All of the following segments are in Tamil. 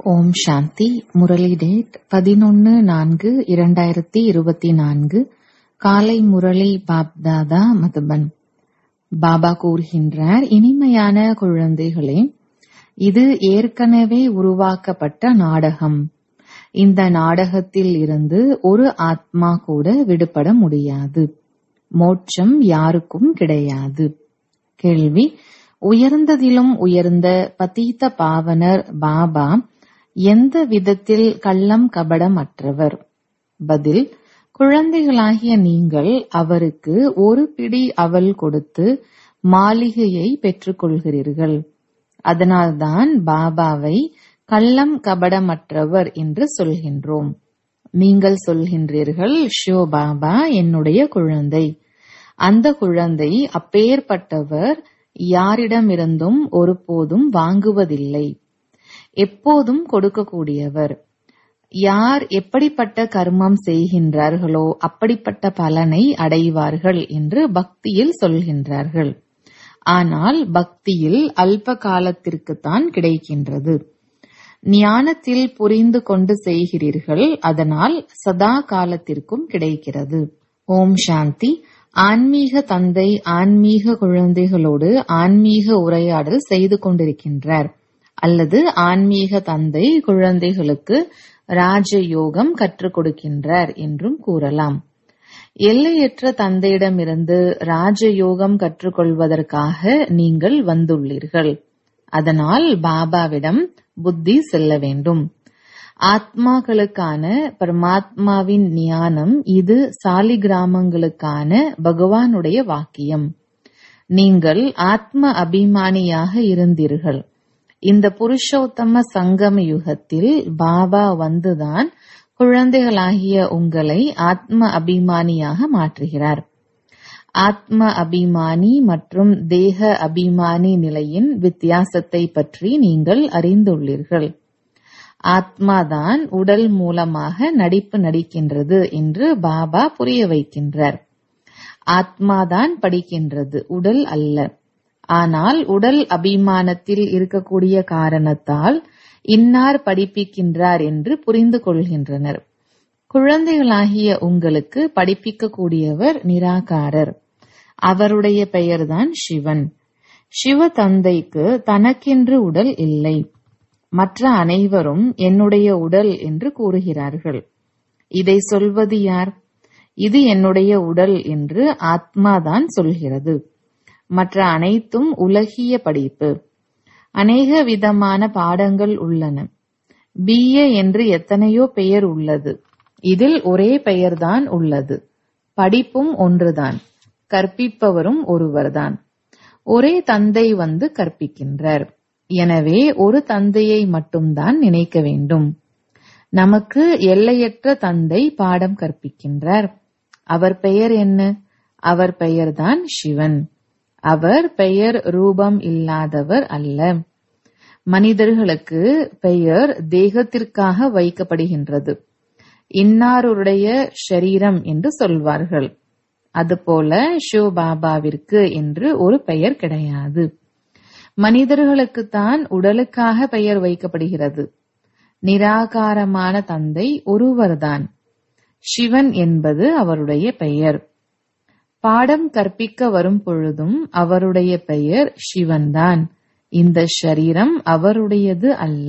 ஓம் சாந்தி முரளி டேட் பதினொன்னு நான்கு இரண்டாயிரத்தி இருபத்தி நான்கு காலை முரளி பாப்தாதா மதுபன் பாபா கூறுகின்றார் இனிமையான குழந்தைகளே இது ஏற்கனவே உருவாக்கப்பட்ட நாடகம் இந்த நாடகத்தில் இருந்து ஒரு ஆத்மா கூட விடுபட முடியாது மோட்சம் யாருக்கும் கிடையாது கேள்வி உயர்ந்ததிலும் உயர்ந்த பதீத்த பாவனர் பாபா எந்த விதத்தில் கள்ளம் கபடமற்றவர் பதில் குழந்தைகளாகிய நீங்கள் அவருக்கு ஒரு பிடி அவல் கொடுத்து மாளிகையை பெற்றுக்கொள்கிறீர்கள் அதனால்தான் பாபாவை கள்ளம் கபடமற்றவர் என்று சொல்கின்றோம் நீங்கள் சொல்கின்றீர்கள் ஷோ பாபா என்னுடைய குழந்தை அந்த குழந்தை அப்பேற்பட்டவர் யாரிடமிருந்தும் ஒருபோதும் வாங்குவதில்லை எப்போதும் கொடுக்கக்கூடியவர் யார் எப்படிப்பட்ட கர்மம் செய்கின்றார்களோ அப்படிப்பட்ட பலனை அடைவார்கள் என்று பக்தியில் சொல்கின்றார்கள் ஆனால் பக்தியில் அல்ப காலத்திற்குத்தான் கிடைக்கின்றது ஞானத்தில் புரிந்து கொண்டு செய்கிறீர்கள் அதனால் சதா காலத்திற்கும் கிடைக்கிறது ஓம் சாந்தி ஆன்மீக தந்தை ஆன்மீக குழந்தைகளோடு ஆன்மீக உரையாடல் செய்து கொண்டிருக்கின்றார் அல்லது ஆன்மீக தந்தை குழந்தைகளுக்கு ராஜயோகம் கற்றுக் கொடுக்கின்றார் என்றும் கூறலாம் எல்லையற்ற தந்தையிடமிருந்து ராஜயோகம் கற்றுக்கொள்வதற்காக நீங்கள் வந்துள்ளீர்கள் அதனால் பாபாவிடம் புத்தி செல்ல வேண்டும் ஆத்மாக்களுக்கான பரமாத்மாவின் ஞானம் இது சாலி கிராமங்களுக்கான பகவானுடைய வாக்கியம் நீங்கள் ஆத்ம அபிமானியாக இருந்தீர்கள் இந்த புருஷோத்தம சங்கம யுகத்தில் பாபா வந்துதான் குழந்தைகளாகிய உங்களை ஆத்ம அபிமானியாக மாற்றுகிறார் ஆத்ம அபிமானி மற்றும் தேக அபிமானி நிலையின் வித்தியாசத்தை பற்றி நீங்கள் அறிந்துள்ளீர்கள் ஆத்மாதான் உடல் மூலமாக நடிப்பு நடிக்கின்றது என்று பாபா புரிய வைக்கின்றார் ஆத்மாதான் படிக்கின்றது உடல் அல்ல ஆனால் உடல் அபிமானத்தில் இருக்கக்கூடிய காரணத்தால் இன்னார் படிப்பிக்கின்றார் என்று புரிந்து கொள்கின்றனர் குழந்தைகளாகிய உங்களுக்கு படிப்பிக்க கூடியவர் நிராகாரர் அவருடைய பெயர்தான் சிவன் சிவ தந்தைக்கு தனக்கென்று உடல் இல்லை மற்ற அனைவரும் என்னுடைய உடல் என்று கூறுகிறார்கள் இதை சொல்வது யார் இது என்னுடைய உடல் என்று ஆத்மாதான் சொல்கிறது மற்ற அனைத்தும் உலகிய படிப்பு அநேக விதமான பாடங்கள் உள்ளன பிஏ என்று எத்தனையோ பெயர் உள்ளது இதில் ஒரே பெயர்தான் உள்ளது படிப்பும் ஒன்றுதான் கற்பிப்பவரும் ஒருவர்தான் ஒரே தந்தை வந்து கற்பிக்கின்றார் எனவே ஒரு தந்தையை மட்டும்தான் நினைக்க வேண்டும் நமக்கு எல்லையற்ற தந்தை பாடம் கற்பிக்கின்றார் அவர் பெயர் என்ன அவர் பெயர்தான் சிவன் அவர் பெயர் ரூபம் இல்லாதவர் அல்ல மனிதர்களுக்கு பெயர் தேகத்திற்காக வைக்கப்படுகின்றது இன்னாருடைய ஷரீரம் என்று சொல்வார்கள் அதுபோல ஷோ பாபாவிற்கு என்று ஒரு பெயர் கிடையாது மனிதர்களுக்குத்தான் உடலுக்காக பெயர் வைக்கப்படுகிறது நிராகாரமான தந்தை ஒருவர்தான் சிவன் என்பது அவருடைய பெயர் பாடம் கற்பிக்க வரும் பொழுதும் அவருடைய பெயர் சிவன்தான் இந்த ஷரீரம் அவருடையது அல்ல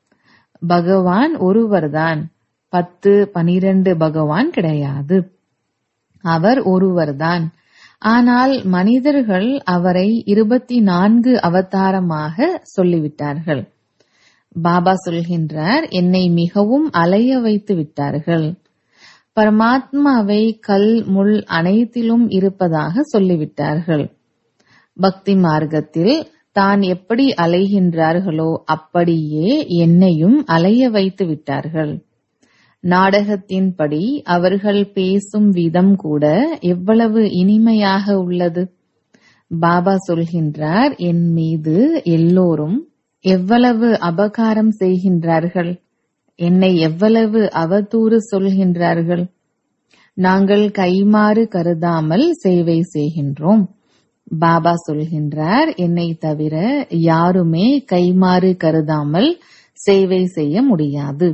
பகவான் ஒருவர்தான் பத்து பனிரெண்டு பகவான் கிடையாது அவர் ஒருவர்தான் ஆனால் மனிதர்கள் அவரை இருபத்தி நான்கு அவதாரமாக சொல்லிவிட்டார்கள் பாபா சொல்கின்றார் என்னை மிகவும் அலைய வைத்து விட்டார்கள் பரமாத்மாவை கல் முள் அனைத்திலும் இருப்பதாக சொல்லிவிட்டார்கள் பக்தி மார்க்கத்தில் தான் எப்படி அலைகின்றார்களோ அப்படியே என்னையும் அலைய வைத்து விட்டார்கள் நாடகத்தின்படி அவர்கள் பேசும் விதம் கூட எவ்வளவு இனிமையாக உள்ளது பாபா சொல்கின்றார் என் மீது எல்லோரும் எவ்வளவு அபகாரம் செய்கின்றார்கள் என்னை எவ்வளவு அவதூறு சொல்கின்றார்கள் நாங்கள் கைமாறு கருதாமல் சேவை செய்கின்றோம் பாபா சொல்கின்றார் என்னை தவிர யாருமே கைமாறு கருதாமல் சேவை செய்ய முடியாது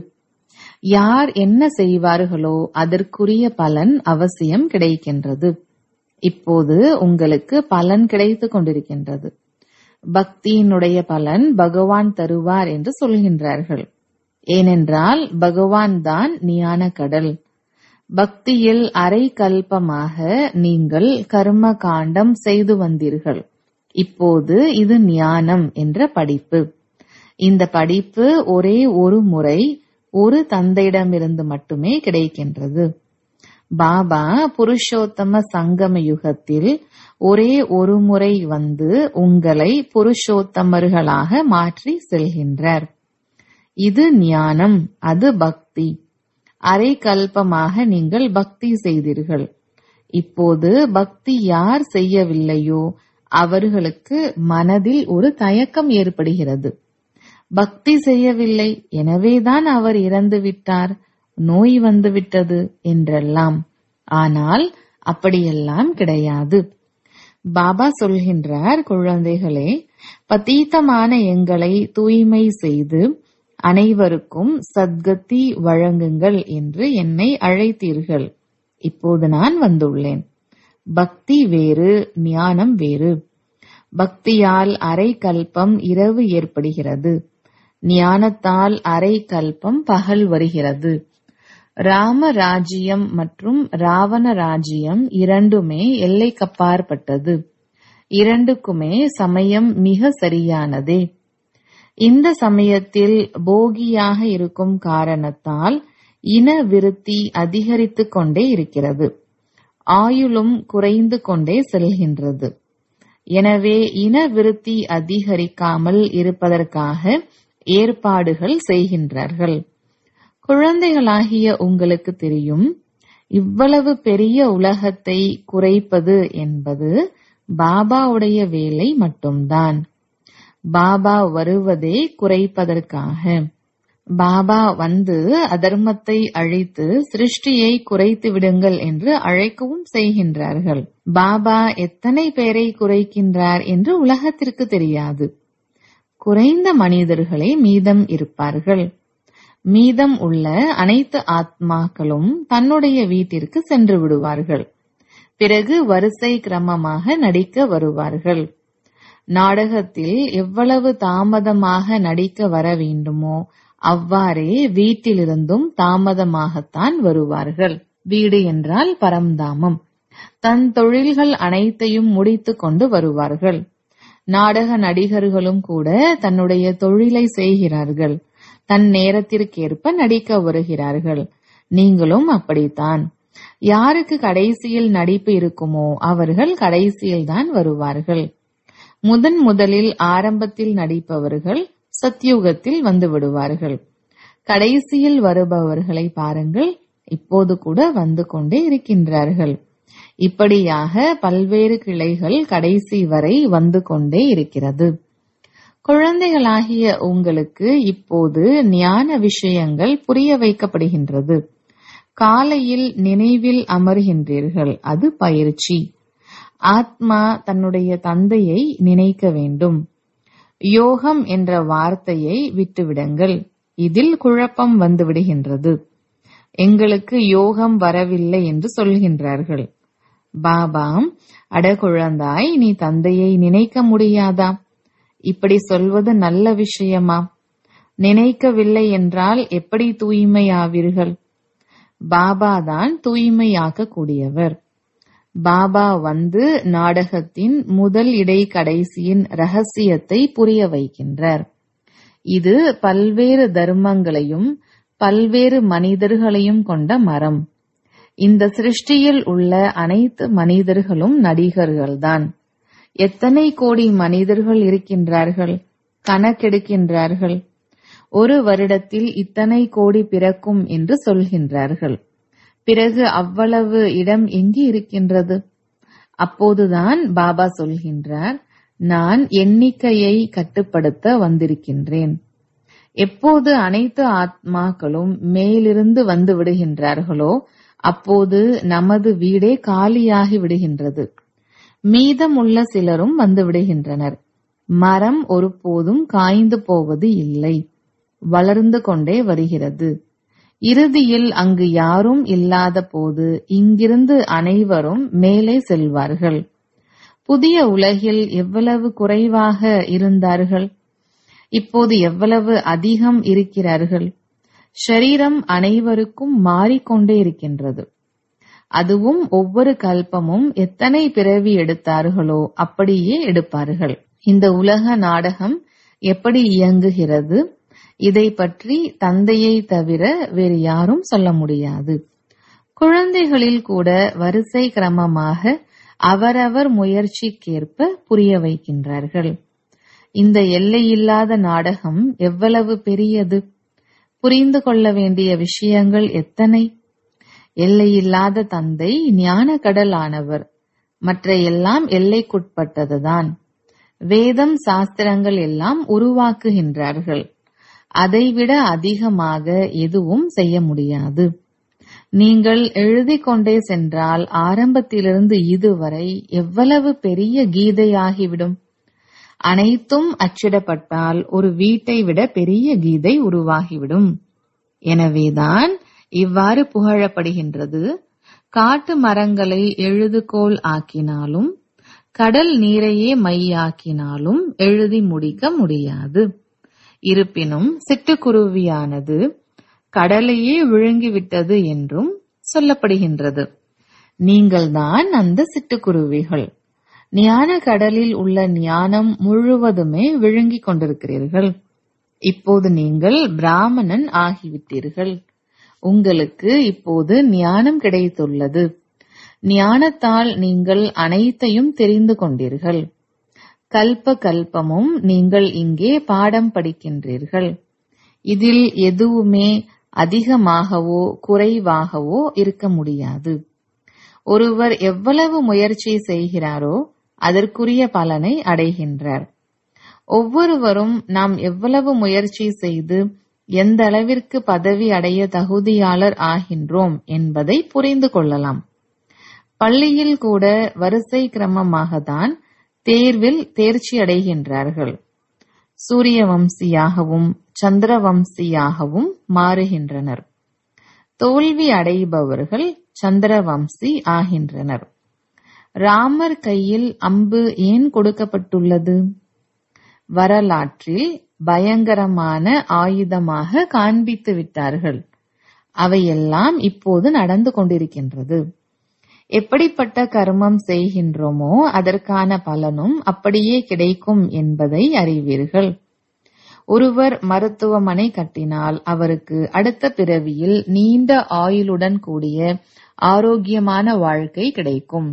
யார் என்ன செய்வார்களோ அதற்குரிய பலன் அவசியம் கிடைக்கின்றது இப்போது உங்களுக்கு பலன் கிடைத்துக் கொண்டிருக்கின்றது பக்தியினுடைய பலன் பகவான் தருவார் என்று சொல்கின்றார்கள் ஏனென்றால் பகவான் தான் ஞான கடல் பக்தியில் அரை கல்பமாக நீங்கள் கர்ம காண்டம் செய்து வந்தீர்கள் இப்போது இது ஞானம் என்ற படிப்பு இந்த படிப்பு ஒரே ஒரு முறை ஒரு தந்தையிடமிருந்து மட்டுமே கிடைக்கின்றது பாபா புருஷோத்தம சங்கம யுகத்தில் ஒரே ஒரு முறை வந்து உங்களை புருஷோத்தமர்களாக மாற்றி செல்கின்றார் இது ஞானம் அது பக்தி அரை கல்பமாக நீங்கள் பக்தி செய்தீர்கள் இப்போது பக்தி யார் செய்யவில்லையோ அவர்களுக்கு மனதில் ஒரு தயக்கம் ஏற்படுகிறது பக்தி செய்யவில்லை எனவேதான் அவர் இறந்து விட்டார் நோய் வந்துவிட்டது என்றெல்லாம் ஆனால் அப்படியெல்லாம் கிடையாது பாபா சொல்கின்றார் குழந்தைகளே பதீத்தமான எங்களை தூய்மை செய்து அனைவருக்கும் சத்கதி வழங்குங்கள் என்று என்னை அழைத்தீர்கள் இப்போது நான் வந்துள்ளேன் பக்தி வேறு ஞானம் வேறு பக்தியால் அரை கல்பம் இரவு ஏற்படுகிறது ஞானத்தால் அரை கல்பம் பகல் வருகிறது ராம ராஜ்யம் மற்றும் ராவண ராஜ்யம் இரண்டுமே எல்லைக்கப்பாற்பட்டது இரண்டுக்குமே சமயம் மிக சரியானதே இந்த சமயத்தில் போகியாக இருக்கும் காரணத்தால் இன விருத்தி அதிகரித்துக் கொண்டே இருக்கிறது ஆயுளும் குறைந்து கொண்டே செல்கின்றது எனவே இன விருத்தி அதிகரிக்காமல் இருப்பதற்காக ஏற்பாடுகள் செய்கின்றார்கள் குழந்தைகளாகிய உங்களுக்கு தெரியும் இவ்வளவு பெரிய உலகத்தை குறைப்பது என்பது பாபாவுடைய வேலை மட்டும்தான் பாபா வருவதே குறைப்பதற்காக பாபா வந்து அதர்மத்தை அழித்து சிருஷ்டியை குறைத்து விடுங்கள் என்று அழைக்கவும் செய்கின்றார்கள் பாபா எத்தனை பேரை குறைக்கின்றார் என்று உலகத்திற்கு தெரியாது குறைந்த மனிதர்களே மீதம் இருப்பார்கள் மீதம் உள்ள அனைத்து ஆத்மாக்களும் தன்னுடைய வீட்டிற்கு சென்று விடுவார்கள் பிறகு வரிசை கிரமமாக நடிக்க வருவார்கள் நாடகத்தில் எவ்வளவு தாமதமாக நடிக்க வர வேண்டுமோ அவ்வாறே வீட்டிலிருந்தும் தாமதமாகத்தான் வருவார்கள் வீடு என்றால் பரம்தாமம் தன் தொழில்கள் அனைத்தையும் முடித்துக் கொண்டு வருவார்கள் நாடக நடிகர்களும் கூட தன்னுடைய தொழிலை செய்கிறார்கள் தன் நேரத்திற்கேற்ப நடிக்க வருகிறார்கள் நீங்களும் அப்படித்தான் யாருக்கு கடைசியில் நடிப்பு இருக்குமோ அவர்கள் கடைசியில் தான் வருவார்கள் முதன் முதலில் ஆரம்பத்தில் நடிப்பவர்கள் சத்யுகத்தில் வந்து விடுவார்கள் கடைசியில் வருபவர்களை பாருங்கள் இப்போது கூட வந்து கொண்டே இருக்கின்றார்கள் இப்படியாக பல்வேறு கிளைகள் கடைசி வரை வந்து கொண்டே இருக்கிறது குழந்தைகளாகிய உங்களுக்கு இப்போது ஞான விஷயங்கள் புரிய வைக்கப்படுகின்றது காலையில் நினைவில் அமர்கின்றீர்கள் அது பயிற்சி ஆத்மா தன்னுடைய தந்தையை நினைக்க வேண்டும் யோகம் என்ற வார்த்தையை விட்டுவிடுங்கள் இதில் குழப்பம் வந்து விடுகின்றது எங்களுக்கு யோகம் வரவில்லை என்று சொல்கின்றார்கள் பாபா அட குழந்தாய் நீ தந்தையை நினைக்க முடியாதா இப்படி சொல்வது நல்ல விஷயமா நினைக்கவில்லை என்றால் எப்படி தூய்மையாவீர்கள் பாபா தான் தூய்மையாக்க கூடியவர் பாபா வந்து நாடகத்தின் முதல் இடை கடைசியின் ரகசியத்தை புரிய வைக்கின்றார் இது பல்வேறு தர்மங்களையும் பல்வேறு மனிதர்களையும் கொண்ட மரம் இந்த சிருஷ்டியில் உள்ள அனைத்து மனிதர்களும் நடிகர்கள்தான் எத்தனை கோடி மனிதர்கள் இருக்கின்றார்கள் கணக்கெடுக்கின்றார்கள் ஒரு வருடத்தில் இத்தனை கோடி பிறக்கும் என்று சொல்கின்றார்கள் பிறகு அவ்வளவு இடம் எங்கே இருக்கின்றது அப்போதுதான் பாபா சொல்கின்றார் நான் எண்ணிக்கையை கட்டுப்படுத்த வந்திருக்கின்றேன் எப்போது அனைத்து ஆத்மாக்களும் மேலிருந்து வந்து விடுகின்றார்களோ அப்போது நமது வீடே காலியாகி விடுகின்றது மீதமுள்ள சிலரும் வந்து விடுகின்றனர் மரம் ஒருபோதும் காய்ந்து போவது இல்லை வளர்ந்து கொண்டே வருகிறது இறுதியில் அங்கு யாரும் இல்லாத போது இங்கிருந்து அனைவரும் மேலே செல்வார்கள் புதிய உலகில் எவ்வளவு குறைவாக இருந்தார்கள் இப்போது எவ்வளவு அதிகம் இருக்கிறார்கள் ஷரீரம் அனைவருக்கும் மாறிக்கொண்டே இருக்கின்றது அதுவும் ஒவ்வொரு கல்பமும் எத்தனை பிறவி எடுத்தார்களோ அப்படியே எடுப்பார்கள் இந்த உலக நாடகம் எப்படி இயங்குகிறது இதை பற்றி தந்தையை தவிர வேறு யாரும் சொல்ல முடியாது குழந்தைகளில் கூட வரிசை கிரமமாக அவரவர் முயற்சிக்கேற்ப புரிய வைக்கின்றார்கள் இந்த எல்லையில்லாத நாடகம் எவ்வளவு பெரியது புரிந்து கொள்ள வேண்டிய விஷயங்கள் எத்தனை எல்லையில்லாத தந்தை ஞான கடல் ஆனவர் மற்ற எல்லாம் எல்லைக்குட்பட்டதுதான் வேதம் சாஸ்திரங்கள் எல்லாம் உருவாக்குகின்றார்கள் அதைவிட அதிகமாக எதுவும் செய்ய முடியாது நீங்கள் எழுதிக் கொண்டே சென்றால் ஆரம்பத்திலிருந்து இதுவரை எவ்வளவு பெரிய கீதையாகிவிடும் அனைத்தும் அச்சிடப்பட்டால் ஒரு வீட்டை விட பெரிய கீதை உருவாகிவிடும் எனவேதான் இவ்வாறு புகழப்படுகின்றது காட்டு மரங்களை எழுதுகோல் ஆக்கினாலும் கடல் நீரையே மையாக்கினாலும் எழுதி முடிக்க முடியாது இருப்பினும் சிட்டுக்குருவியானது கடலையே விழுங்கிவிட்டது என்றும் சொல்லப்படுகின்றது நீங்கள்தான் அந்த சிட்டுக்குருவிகள் ஞான கடலில் உள்ள ஞானம் முழுவதுமே விழுங்கிக் கொண்டிருக்கிறீர்கள் இப்போது நீங்கள் பிராமணன் ஆகிவிட்டீர்கள் உங்களுக்கு இப்போது ஞானம் கிடைத்துள்ளது ஞானத்தால் நீங்கள் அனைத்தையும் தெரிந்து கொண்டீர்கள் கல்ப கல்பமும் நீங்கள் இங்கே பாடம் படிக்கின்றீர்கள் இதில் எதுவுமே அதிகமாகவோ குறைவாகவோ இருக்க முடியாது ஒருவர் எவ்வளவு முயற்சி செய்கிறாரோ அதற்குரிய பலனை அடைகின்றார் ஒவ்வொருவரும் நாம் எவ்வளவு முயற்சி செய்து எந்த அளவிற்கு பதவி அடைய தகுதியாளர் ஆகின்றோம் என்பதை புரிந்து கொள்ளலாம் பள்ளியில் கூட வரிசை கிரமமாகத்தான் தேர்வில் தேர்ச்சி அடைகின்றார்கள் சூரிய வம்சியாகவும் சந்திர வம்சியாகவும் மாறுகின்றனர் தோல்வி அடைபவர்கள் சந்திர வம்சி ஆகின்றனர் ராமர் கையில் அம்பு ஏன் கொடுக்கப்பட்டுள்ளது வரலாற்றில் பயங்கரமான ஆயுதமாக காண்பித்து விட்டார்கள் அவையெல்லாம் இப்போது நடந்து கொண்டிருக்கின்றது எப்படிப்பட்ட கர்மம் செய்கின்றோமோ அதற்கான பலனும் அப்படியே கிடைக்கும் என்பதை அறிவீர்கள் ஒருவர் மருத்துவமனை கட்டினால் அவருக்கு அடுத்த பிறவியில் நீண்ட ஆயுளுடன் கூடிய ஆரோக்கியமான வாழ்க்கை கிடைக்கும்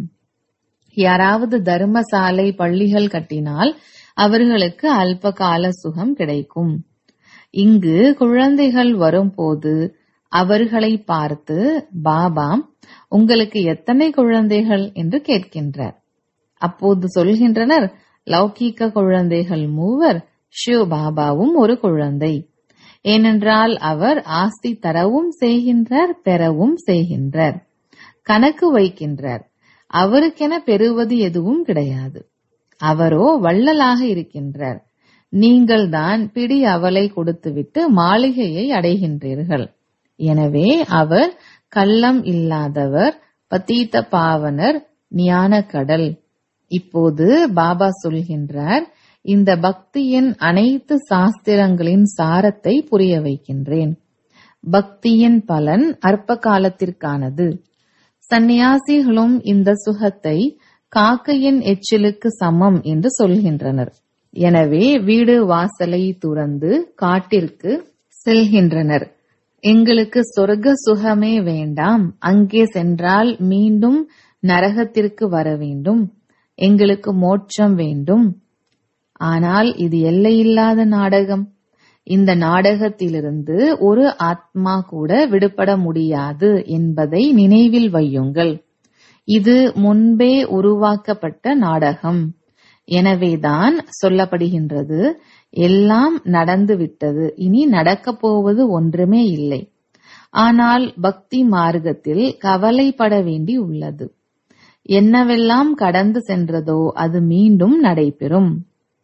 யாராவது தர்மசாலை பள்ளிகள் கட்டினால் அவர்களுக்கு அல்ப கால சுகம் கிடைக்கும் இங்கு குழந்தைகள் வரும்போது அவர்களை பார்த்து பாபா உங்களுக்கு எத்தனை குழந்தைகள் என்று கேட்கின்றார் அப்போது சொல்கின்றனர் லௌகீக குழந்தைகள் மூவர் ஷிவ் பாபாவும் ஒரு குழந்தை ஏனென்றால் அவர் ஆஸ்தி தரவும் செய்கின்றார் பெறவும் செய்கின்றார் கணக்கு வைக்கின்றார் அவருக்கென பெறுவது எதுவும் கிடையாது அவரோ வள்ளலாக இருக்கின்றார் நீங்கள் தான் பிடி அவலை கொடுத்துவிட்டு மாளிகையை அடைகின்றீர்கள் எனவே அவர் கள்ளம் இல்லாதவர் பத்தீத்த பாவனர் ஞான கடல் இப்போது பாபா சொல்கின்றார் இந்த பக்தியின் அனைத்து சாஸ்திரங்களின் சாரத்தை புரிய வைக்கின்றேன் பக்தியின் பலன் அற்ப காலத்திற்கானது சந்நியாசிகளும் இந்த சுகத்தை காக்கையின் எச்சிலுக்கு சமம் என்று சொல்கின்றனர் எனவே வீடு வாசலை துறந்து காட்டிற்கு செல்கின்றனர் எங்களுக்கு சொர்க்க சுகமே வேண்டாம் அங்கே சென்றால் மீண்டும் நரகத்திற்கு வர வேண்டும் எங்களுக்கு மோட்சம் வேண்டும் ஆனால் இது எல்லையில்லாத நாடகம் இந்த நாடகத்திலிருந்து ஒரு ஆத்மா கூட விடுபட முடியாது என்பதை நினைவில் வையுங்கள் இது முன்பே உருவாக்கப்பட்ட நாடகம் எனவேதான் சொல்லப்படுகின்றது எல்லாம் நடந்துவிட்டது இனி நடக்கப் போவது ஒன்றுமே இல்லை ஆனால் பக்தி மார்க்கத்தில் கவலைப்பட வேண்டி உள்ளது என்னவெல்லாம் கடந்து சென்றதோ அது மீண்டும் நடைபெறும்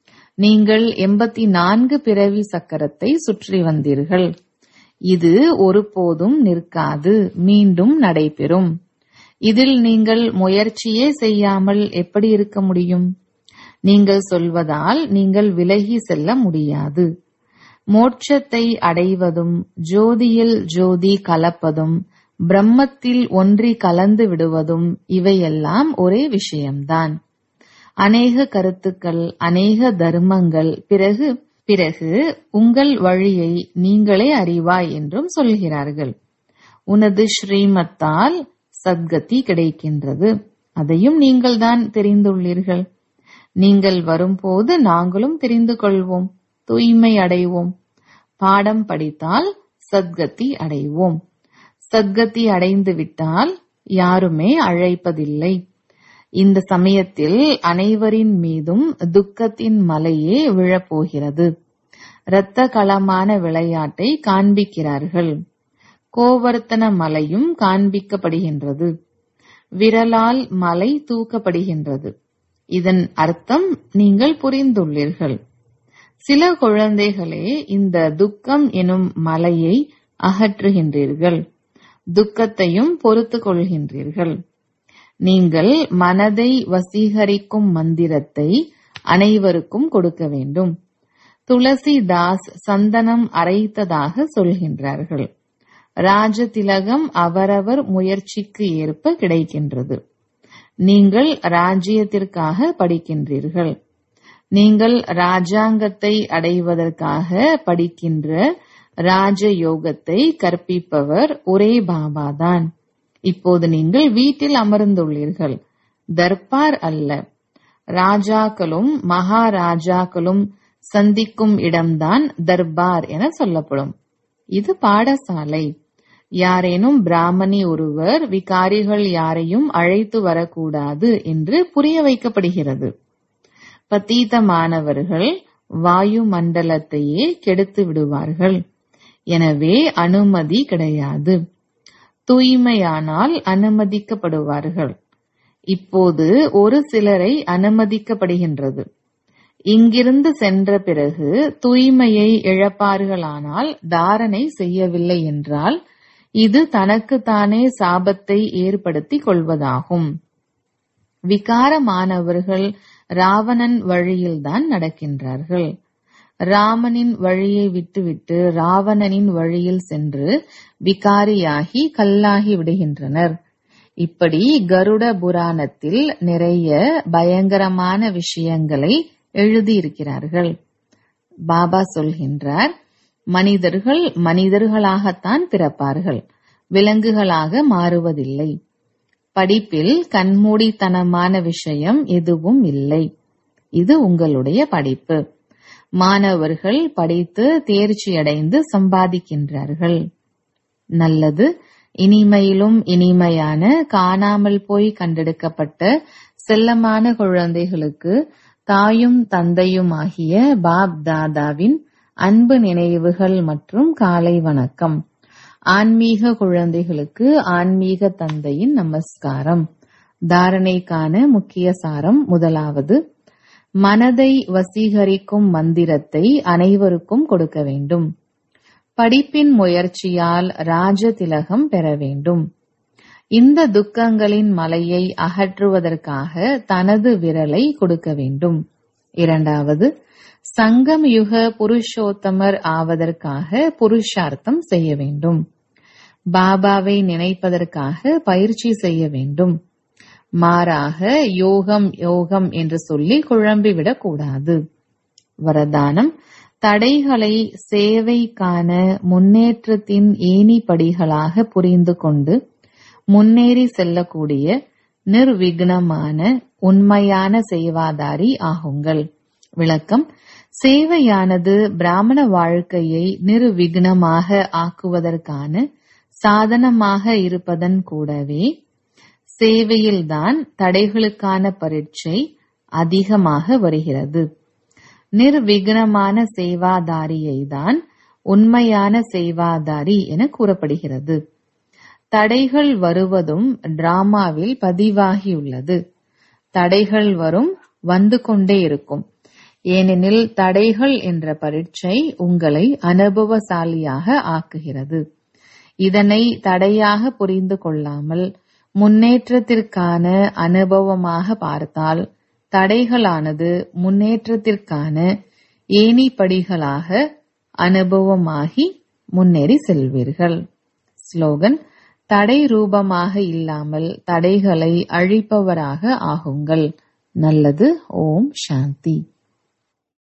நீங்கள் எண்பத்தி நான்கு பிறவி சக்கரத்தை சுற்றி வந்தீர்கள் இது ஒருபோதும் நிற்காது மீண்டும் நடைபெறும் இதில் நீங்கள் முயற்சியே செய்யாமல் எப்படி இருக்க முடியும் நீங்கள் சொல்வதால் நீங்கள் விலகி செல்ல முடியாது மோட்சத்தை அடைவதும் ஜோதியில் ஜோதி கலப்பதும் பிரம்மத்தில் ஒன்றி கலந்து விடுவதும் இவையெல்லாம் ஒரே விஷயம்தான் அநேக கருத்துக்கள் அநேக தர்மங்கள் பிறகு பிறகு உங்கள் வழியை நீங்களே அறிவாய் என்றும் சொல்கிறார்கள் உனது ஸ்ரீமத்தால் சத்கதி கிடைக்கின்றது அதையும் நீங்கள்தான் தெரிந்துள்ளீர்கள் நீங்கள் வரும்போது நாங்களும் தெரிந்து கொள்வோம் தூய்மை அடைவோம் பாடம் படித்தால் சத்கதி அடைவோம் சத்கதி அடைந்து விட்டால் யாருமே அழைப்பதில்லை இந்த சமயத்தில் அனைவரின் மீதும் துக்கத்தின் மலையே விழப்போகிறது இரத்த களமான விளையாட்டை காண்பிக்கிறார்கள் கோவர்த்தன மலையும் காண்பிக்கப்படுகின்றது விரலால் மலை தூக்கப்படுகின்றது இதன் அர்த்தம் நீங்கள் புரிந்துள்ளீர்கள் சில குழந்தைகளே இந்த துக்கம் எனும் மலையை அகற்றுகின்றீர்கள் துக்கத்தையும் பொறுத்து கொள்கின்றீர்கள் நீங்கள் மனதை வசீகரிக்கும் மந்திரத்தை அனைவருக்கும் கொடுக்க வேண்டும் துளசிதாஸ் சந்தனம் அரைத்ததாக சொல்கின்றார்கள் ராஜதிலகம் அவரவர் முயற்சிக்கு ஏற்ப கிடைக்கின்றது நீங்கள் ராஜ்யத்திற்காக படிக்கின்றீர்கள் நீங்கள் ராஜாங்கத்தை அடைவதற்காக படிக்கின்ற ராஜயோகத்தை கற்பிப்பவர் ஒரே பாபாதான் இப்போது நீங்கள் வீட்டில் அமர்ந்துள்ளீர்கள் தர்பார் அல்ல ராஜாக்களும் மகாராஜாக்களும் சந்திக்கும் இடம்தான் தர்பார் என சொல்லப்படும் இது பாடசாலை யாரேனும் பிராமணி ஒருவர் விகாரிகள் யாரையும் அழைத்து வரக்கூடாது என்று புரிய வைக்கப்படுகிறது பத்தீதமானவர்கள் வாயு மண்டலத்தையே கெடுத்து விடுவார்கள் எனவே அனுமதி கிடையாது தூய்மையானால் அனுமதிக்கப்படுவார்கள் இப்போது ஒரு சிலரை அனுமதிக்கப்படுகின்றது இங்கிருந்து சென்ற பிறகு தூய்மையை இழப்பார்களானால் தாரணை செய்யவில்லை என்றால் இது தனக்குத்தானே சாபத்தை ஏற்படுத்திக் கொள்வதாகும் விகாரமானவர்கள் ராவணன் வழியில்தான் நடக்கின்றார்கள் ராமனின் வழியை விட்டுவிட்டு ராவணனின் வழியில் சென்று விகாரியாகி கல்லாகி விடுகின்றனர் இப்படி கருட புராணத்தில் நிறைய பயங்கரமான விஷயங்களை எழுதியிருக்கிறார்கள் பாபா சொல்கின்றார் மனிதர்கள் மனிதர்களாகத்தான் பிறப்பார்கள் விலங்குகளாக மாறுவதில்லை படிப்பில் கண்மூடித்தனமான விஷயம் எதுவும் இல்லை இது உங்களுடைய படிப்பு மாணவர்கள் படித்து தேர்ச்சியடைந்து சம்பாதிக்கின்றார்கள் நல்லது இனிமையிலும் இனிமையான காணாமல் போய் கண்டெடுக்கப்பட்ட செல்லமான குழந்தைகளுக்கு தாயும் தந்தையுமாகிய பாப் தாதாவின் அன்பு நினைவுகள் மற்றும் காலை வணக்கம் ஆன்மீக குழந்தைகளுக்கு ஆன்மீக தந்தையின் நமஸ்காரம் தாரணைக்கான முக்கிய சாரம் முதலாவது மனதை வசீகரிக்கும் மந்திரத்தை அனைவருக்கும் கொடுக்க வேண்டும் படிப்பின் முயற்சியால் ராஜ திலகம் பெற வேண்டும் இந்த துக்கங்களின் மலையை அகற்றுவதற்காக தனது விரலை கொடுக்க வேண்டும் இரண்டாவது சங்கம் யுக புருஷோத்தமர் ஆவதற்காக புருஷார்த்தம் செய்ய வேண்டும் பாபாவை நினைப்பதற்காக பயிற்சி செய்ய வேண்டும் மாறாக யோகம் யோகம் என்று சொல்லி குழம்பிவிடக் கூடாது வரதானம் தடைகளை சேவைக்கான முன்னேற்றத்தின் ஏணிப்படிகளாக புரிந்து கொண்டு முன்னேறி செல்லக்கூடிய நிர்விக்னமான உண்மையான சேவாதாரி ஆகுங்கள் விளக்கம் சேவையானது பிராமண வாழ்க்கையை நிர்விக்னமாக ஆக்குவதற்கான சாதனமாக இருப்பதன் கூடவே சேவையில்தான் தடைகளுக்கான பரீட்சை அதிகமாக வருகிறது நிர்விக்னமான சேவாதாரியை தான் உண்மையான சேவாதாரி என கூறப்படுகிறது தடைகள் வருவதும் டிராமாவில் பதிவாகியுள்ளது தடைகள் வரும் வந்து கொண்டே இருக்கும் ஏனெனில் தடைகள் என்ற பரீட்சை உங்களை அனுபவசாலியாக ஆக்குகிறது இதனை தடையாக புரிந்து கொள்ளாமல் முன்னேற்றத்திற்கான அனுபவமாக பார்த்தால் தடைகளானது முன்னேற்றத்திற்கான ஏணிப்படிகளாக அனுபவமாகி முன்னேறி செல்வீர்கள் ஸ்லோகன் தடை ரூபமாக இல்லாமல் தடைகளை அழிப்பவராக ஆகுங்கள் நல்லது ஓம் சாந்தி